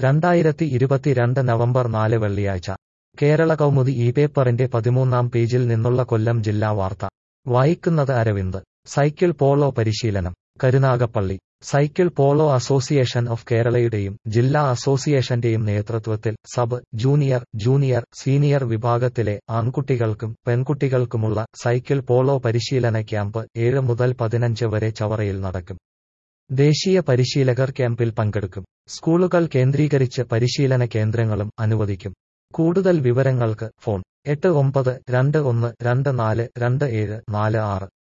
രണ്ടായിരത്തി ഇരുപത്തിരണ്ട് നവംബർ നാല് വെള്ളിയാഴ്ച കേരള കൗമുദി ഈ പേപ്പറിന്റെ പതിമൂന്നാം പേജിൽ നിന്നുള്ള കൊല്ലം ജില്ലാ വാർത്ത വായിക്കുന്നത് അരവിന്ദ് സൈക്കിൾ പോളോ പരിശീലനം Karunagappally cycle polo association of കേരളയുടെയും ജില്ലാ അസോസിയേഷന്റെയും നേതൃത്വത്തിൽ സബ് ജൂനിയർ ജൂനിയർ സീനിയർ വിഭാഗത്തിലെ ആൺകുട്ടികൾക്കും പെൺകുട്ടികൾക്കുമുള്ള സൈക്കിൾ പോളോ പരിശീലന ക്യാമ്പ് ഏഴ് മുതൽ പതിനഞ്ച് വരെ ചവറയിൽ നടക്കും ദേശീയ പരിശീലകർ ക്യാമ്പിൽ പങ്കെടുക്കും സ്കൂളുകൾ കേന്ദ്രീകരിച്ച് പരിശീലന കേന്ദ്രങ്ങളും അനുവദിക്കും കൂടുതൽ വിവരങ്ങൾക്ക് ഫോൺ എട്ട് ഒമ്പത് രണ്ട് ഒന്ന് രണ്ട് നാല് രണ്ട് ഏഴ് നാല് ആറ്